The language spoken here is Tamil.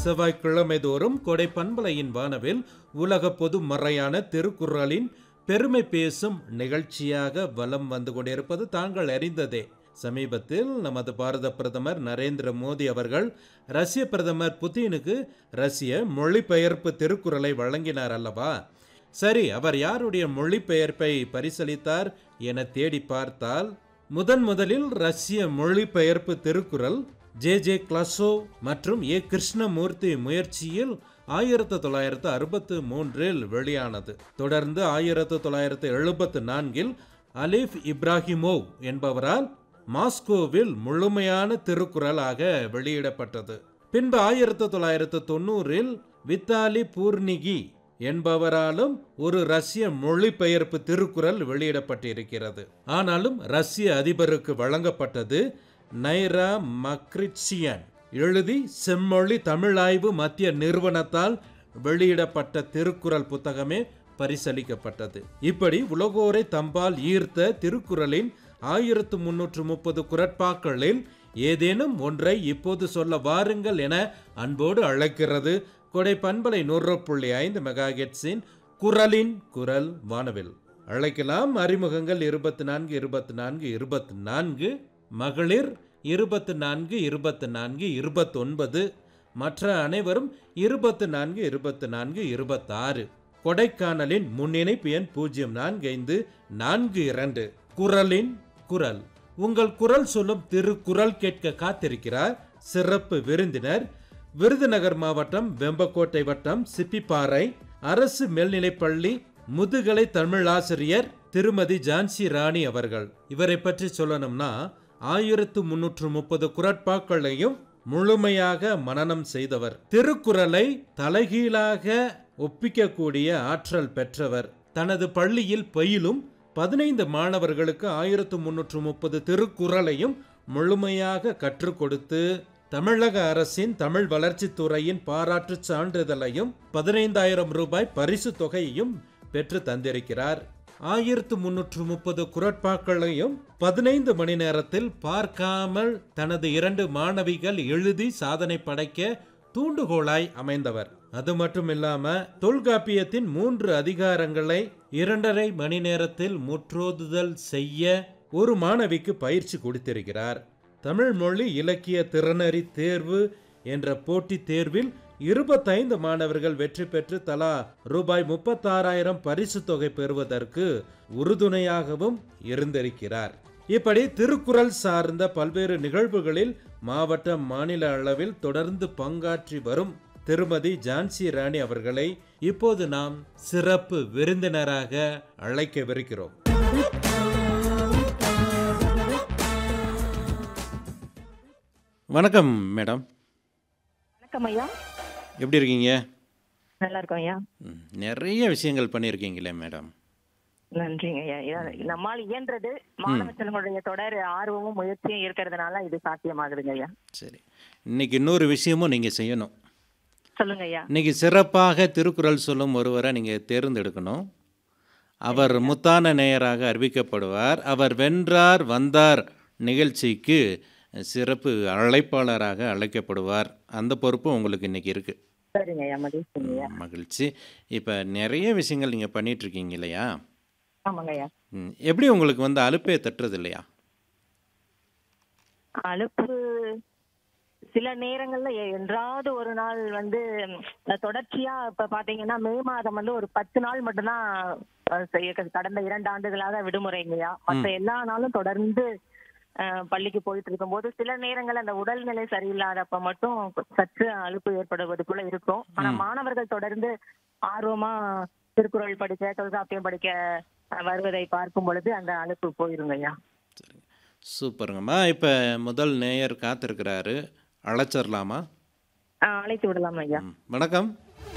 செவ்வாய்க்கிழமை தோறும் கொடை பண்பலையின் வானவில் உலக பொது மறையான திருக்குறளின் பெருமை பேசும் நிகழ்ச்சியாக வலம் வந்து கொண்டிருப்பது தாங்கள் அறிந்ததே சமீபத்தில் நமது பாரத பிரதமர் நரேந்திர மோடி அவர்கள் ரஷ்ய பிரதமர் புதினுக்கு ரஷ்ய மொழிபெயர்ப்பு திருக்குறளை வழங்கினார் அல்லவா சரி அவர் யாருடைய மொழிபெயர்ப்பை பரிசளித்தார் என தேடி பார்த்தால் முதன் முதலில் ரஷ்ய மொழிபெயர்ப்பு திருக்குறள் ஜே ஜே கிளசோ மற்றும் ஏ கிருஷ்ணமூர்த்தி முயற்சியில் ஆயிரத்து தொள்ளாயிரத்து அறுபத்து மூன்றில் வெளியானது தொடர்ந்து ஆயிரத்து தொள்ளாயிரத்து எழுபத்து நான்கில் அலிஃப் இப்ராஹிமோவ் என்பவரால் மாஸ்கோவில் முழுமையான திருக்குறளாக வெளியிடப்பட்டது பின்பு ஆயிரத்து தொள்ளாயிரத்து தொண்ணூறில் வித்தாலி பூர்னிகி என்பவராலும் ஒரு ரஷ்ய மொழிபெயர்ப்பு திருக்குறள் வெளியிடப்பட்டிருக்கிறது ஆனாலும் ரஷ்ய அதிபருக்கு வழங்கப்பட்டது நைரா மக்ரிட்சியன் எழுதி செம்மொழி தமிழாய்வு மத்திய நிறுவனத்தால் வெளியிடப்பட்ட திருக்குறள் புத்தகமே பரிசளிக்கப்பட்டது இப்படி உலகோரை தம்பால் ஈர்த்த திருக்குறளின் ஆயிரத்து முன்னூற்று முப்பது குரட்பாக்களில் ஏதேனும் ஒன்றை இப்போது சொல்ல வாருங்கள் என அன்போடு அழைக்கிறது கொடை பண்பலை நூறு புள்ளி ஐந்து மெகாகெட்ஸின் குரலின் குரல் வானவில் அழைக்கலாம் அறிமுகங்கள் இருபத்தி நான்கு இருபத்தி நான்கு இருபத்தி நான்கு மகளிர் இருபத்தி நான்கு இருபத்தி நான்கு இருபத்தொன்பது மற்ற அனைவரும் இருபத்தி நான்கு இருபத்தி நான்கு இருபத்தாறு கொடைக்கானலின் முன்னிணைப்பு எண் பூஜ்ஜியம் நான்கு ஐந்து நான்கு இரண்டு குரலின் குரல் உங்கள் குரல் சொல்லும் திருக்குறள் கேட்க காத்திருக்கிறார் சிறப்பு விருந்தினர் விருதுநகர் மாவட்டம் வெம்பக்கோட்டை வட்டம் சிப்பிப்பாறை அரசு மேல்நிலைப்பள்ளி முதுகலை தமிழாசிரியர் திருமதி ஜான்சி ராணி அவர்கள் இவரை பற்றி சொல்லணும்னா ஆயிரத்து முன்னூற்று முப்பது குரட்பாக்களையும் முழுமையாக மனனம் செய்தவர் திருக்குறளை தலைகீழாக ஒப்பிக்கக்கூடிய ஆற்றல் பெற்றவர் தனது பள்ளியில் பயிலும் பதினைந்து மாணவர்களுக்கு ஆயிரத்து முன்னூற்று முப்பது திருக்குறளையும் முழுமையாக கற்றுக் கொடுத்து தமிழக அரசின் தமிழ் வளர்ச்சித் துறையின் பாராட்டு சான்றிதழையும் பதினைந்தாயிரம் ரூபாய் பரிசு தொகையையும் பெற்று தந்திருக்கிறார் ஆயிரத்து முன்னூற்று முப்பது குரட்பாக்களையும் பதினைந்து மணி நேரத்தில் பார்க்காமல் தனது இரண்டு மாணவிகள் எழுதி சாதனை படைக்க தூண்டுகோலாய் அமைந்தவர் அது மட்டும் இல்லாம தொல்காப்பியத்தின் மூன்று அதிகாரங்களை இரண்டரை மணி நேரத்தில் முற்றோதுதல் செய்ய ஒரு மாணவிக்கு பயிற்சி கொடுத்திருக்கிறார் தமிழ் மொழி இலக்கிய திறனறி தேர்வு என்ற போட்டித் தேர்வில் இருபத்தைந்து மாணவர்கள் வெற்றி பெற்று தலா ரூபாய் முப்பத்தாறாயிரம் பரிசு தொகை பெறுவதற்கு உறுதுணையாகவும் இருந்திருக்கிறார் இப்படி திருக்குறள் சார்ந்த பல்வேறு நிகழ்வுகளில் மாவட்ட மாநில அளவில் தொடர்ந்து பங்காற்றி வரும் திருமதி ஜான்சி ராணி அவர்களை இப்போது நாம் சிறப்பு விருந்தினராக அழைக்கவிருக்கிறோம் வணக்கம் மேடம் வணக்கம் ஐயா எப்படி இருக்கீங்க நல்லா இருக்கோம் ஐயா ம், நிறைய விஷயங்கள் பண்ணியிருக்கீங்களே மேடம் நன்றிங்க ஐயா இதான் நம்மால் இயன்றது மாணவ செல்வங்களுடைய தொடர் ஆர்வமும் முயற்சியும் இருக்கிறதுனால இது சாத்தியமாகுதுங்க ஐயா சரி இன்னைக்கு இன்னொரு விஷயமும் நீங்கள் செய்யணும் சொல்லுங்க ஐயா இன்னைக்கு சிறப்பாக திருக்குறள் சொல்லும் ஒருவரை நீங்கள் தேர்ந்தெடுக்கணும் அவர் முத்தான நேயராக அறிவிக்கப்படுவார் அவர் வென்றார் வந்தார் நிகழ்ச்சிக்கு சிறப்பு அழைப்பாளராக அழைக்கப்படுவார் அந்த பொறுப்பு உங்களுக்கு இன்னைக்கு இருக்குது சரிங்க ஐயா மகிழ்ச்சிங்க ஐயா மகிழ்ச்சி இப்போ நிறைய விஷயங்கள் நீங்கள் பண்ணிட்டு இருக்கீங்க இல்லையா ஆமாங்க ஐயா ம், எப்படி உங்களுக்கு வந்து அலுப்பே தட்டுறது இல்லையா அலுப்பு சில நேரங்கள்ல எ- என்றாவது ஒரு நாள் வந்து ம், தொடர்ச்சியா இப்ப பாத்தீங்கன்னா மே மாதம் வந்து ஒரு பத்து நாள் மட்டும்தான் அஹ், செய்ய- கடந்த இரண்டு ஆண்டுகளாக விடுமுறைங்கய்யா மற்ற எல்லா நாளும் தொடர்ந்து அஹ், பள்ளிக்கு போயிட்டு இருக்கும்போது சில நேரங்கள் அந்த உடல்நிலை சரியில்லாதப்ப மட்டும் சற்று அலுப்பு ஏற்படுவது போல இருக்கும் ஆனா மாணவர்கள் தொடர்ந்து ஆர்வமா திருக்குறள் படிக்க தொல்காப்பியம் படிக்க அஹ், வருவதை பார்க்கும் பொழுது அந்த அலுப்பு போயிருங்கய்யா சூப்பருங்கம்மா இப்போ முதல் நேயர் காத்திருக்கிறாரு அழைச்சிடலாமா அஹ், அழைத்து விடலாம் ஐயா ம், வணக்கம்